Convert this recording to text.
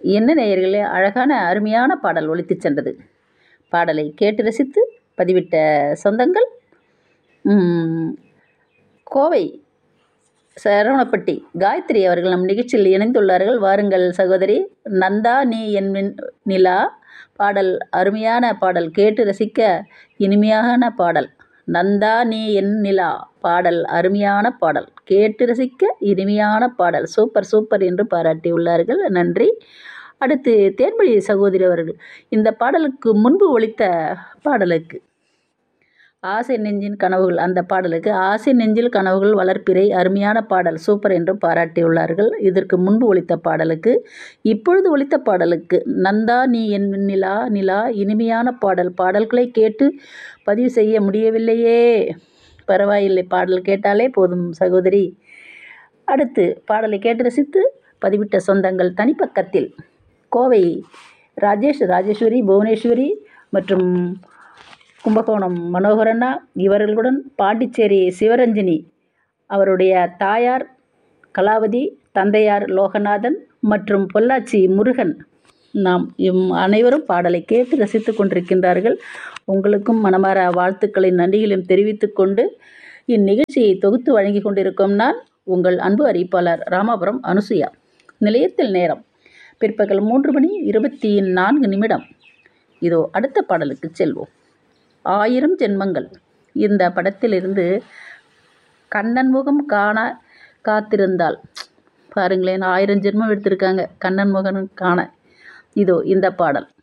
என்ன நேயர்களே அழகான அருமையான பாடல் ஒலித்துச் சென்றது பாடலை கேட்டு ரசித்து பதிவிட்ட சொந்தங்கள் ம், கோவை சரவணப்பட்டி காயத்ரி அவர்கள் நம் நிகழ்ச்சியில் இணைந்துள்ளார்கள் வாருங்கள் சகோதரி நந்தா நீ என் மின் நிலா பாடல் அருமையான பாடல் கேட்டு ரசிக்க இனிமையான பாடல் நந்தா நீ என் நிலா பாடல் அருமையான பாடல் கேட்டு ரசிக்க இனிமையான பாடல் சூப்பர் சூப்பர் என்று பாராட்டியுள்ளார்கள் நன்றி அடுத்து தேன்மொழி சகோதரி அவர்கள் இந்த பாடலுக்கு முன்பு ஒலித்த பாடலுக்கு ஆசை நெஞ்சின் கனவுகள் அந்த பாடலுக்கு ஆசை நெஞ்சில் கனவுகள் வளர்ப்பிறை அருமையான பாடல் சூப்பர் என்று பாராட்டியுள்ளார்கள் இதற்கு முன்பு ஒலித்த பாடலுக்கு இப்பொழுது ஒலித்த பாடலுக்கு நந்தா நீ என் நிலா நிலா இனிமையான பாடல் பாடல்களை கேட்டு பதிவு செய்ய முடியவில்லையே பரவாயில்லை பாடல் கேட்டாலே போதும் சகோதரி அடுத்து பாடலை கேட்டு ரசித்து பதிவிட்ட சொந்தங்கள் தனிப்பக்கத்தில் கோவை ராஜேஷ் ராஜேஸ்வரி புவனேஸ்வரி மற்றும் கும்பகோணம் மனோகரண்ணா இவர்களுடன் பாண்டிச்சேரி சிவரஞ்சினி அவருடைய தாயார் கலாவதி தந்தையார் லோகநாதன் மற்றும் பொள்ளாச்சி முருகன் நாம் இம் அனைவரும் பாடலை கேட்டு ரசித்து கொண்டிருக்கின்றார்கள் உங்களுக்கும் மனமார வாழ்த்துக்களின் நன்றிகளையும் தெரிவித்துக் கொண்டு இந்நிகழ்ச்சியை தொகுத்து வழங்கி கொண்டிருக்கும் நான் உங்கள் அன்பு அறிவிப்பாளர் ராமாபுரம் அனுசுயா நிலையத்தில் நேரம் பிற்பகல் மூன்று மணி இருபத்தி நான்கு நிமிடம் இதோ அடுத்த பாடலுக்கு செல்வோம் ஆயிரம் ஜென்மங்கள் இந்த படத்திலிருந்து கண்ணன் முகம் காண காத்திருந்தால் பாருங்களேன் ஆயிரம் ஜென்மம் எடுத்திருக்காங்க கண்ணன் முகம் காண இதோ இந்த பாடல்